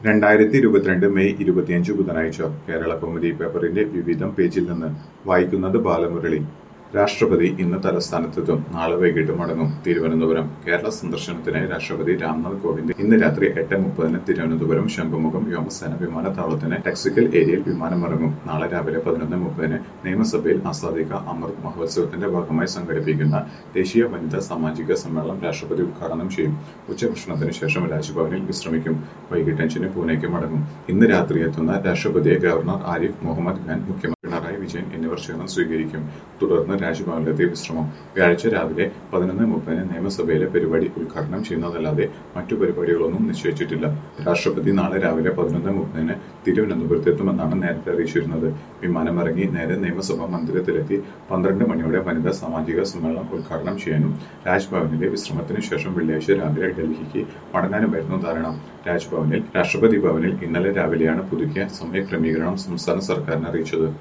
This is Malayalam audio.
രണ്ടായിരത്തി ഇരുപത്തിരണ്ട് മെയ് ഇരുപത്തിയഞ്ച് ബുധനാഴ്ച കേരള കൗമുദി പേപ്പറിന്റെ വിവിധം പേജിൽ നിന്ന് വായിക്കുന്നത് ബാലമുരളി രാഷ്ട്രപതി ഇന്ന് തലസ്ഥാനത്തെത്തും നാളെ വൈകിട്ട് മടങ്ങും തിരുവനന്തപുരം കേരള സന്ദർശനത്തിനായി രാഷ്ട്രപതി രാംനാഥ് കോവിന്ദ് ഇന്ന് രാത്രി എട്ട് മുപ്പതിന് തിരുവനന്തപുരം ശംഖുമുഖം വ്യോമസേന വിമാനത്താവളത്തിന് ടെക്സിക്കൽ ഏരിയയിൽ വിമാനമിറങ്ങും നാളെ രാവിലെ പതിനൊന്ന് മുപ്പതിന് നിയമസഭയിൽ ആസാദിക അമൃത് മഹോത്സവത്തിന്റെ ഭാഗമായി സംഘടിപ്പിക്കുന്ന ദേശീയ വനിതാ സാമാജിക സമ്മേളനം രാഷ്ട്രപതി ഉദ്ഘാടനം ചെയ്യും ഉച്ചഭക്ഷണത്തിന് ശേഷം രാജ്ഭവനിൽ വിശ്രമിക്കും വൈകിട്ട് അഞ്ചിന് പൂനെക്ക് മടങ്ങും ഇന്ന് രാത്രി എത്തുന്ന രാഷ്ട്രപതിയെ ഗവർണർ ആരിഫ് മുഹമ്മദ് ഖാൻ മുഖ്യമന്ത്രി പിണറായി വിജയൻ എന്നിവർ ചേർന്ന് സ്വീകരിക്കും തുടർന്ന് രാജ്ഭവനിലെത്തി വിശ്രമം വ്യാഴാഴ്ച രാവിലെ പതിനൊന്ന് മുപ്പതിന് നിയമസഭയിലെ പരിപാടി ഉദ്ഘാടനം ചെയ്യുന്നതല്ലാതെ മറ്റു പരിപാടികളൊന്നും നിശ്ചയിച്ചിട്ടില്ല രാഷ്ട്രപതി നാളെ രാവിലെ പതിനൊന്ന് മുപ്പതിന് തിരുവനന്തപുരത്തെത്തുമെന്നാണ് നേരത്തെ അറിയിച്ചിരുന്നത് വിമാനമിറങ്ങി നേരെ നിയമസഭാ മന്ദിരത്തിലെത്തി പന്ത്രണ്ട് മണിയോടെ വനിതാ സാമാജിക സമ്മേളനം ഉദ്ഘാടനം ചെയ്യാനും രാജ്ഭവനിലെ വിശ്രമത്തിന് ശേഷം വെള്ളിയാഴ്ച രാവിലെ ഡൽഹിക്ക് മടങ്ങാനുമായിരുന്നു ധാരണ രാജ്ഭവനിൽ രാഷ്ട്രപതി ഭവനിൽ ഇന്നലെ രാവിലെയാണ് പുതുക്കിയ സമയക്രമീകരണം സംസ്ഥാന സർക്കാരിനെ അറിയിച്ചത്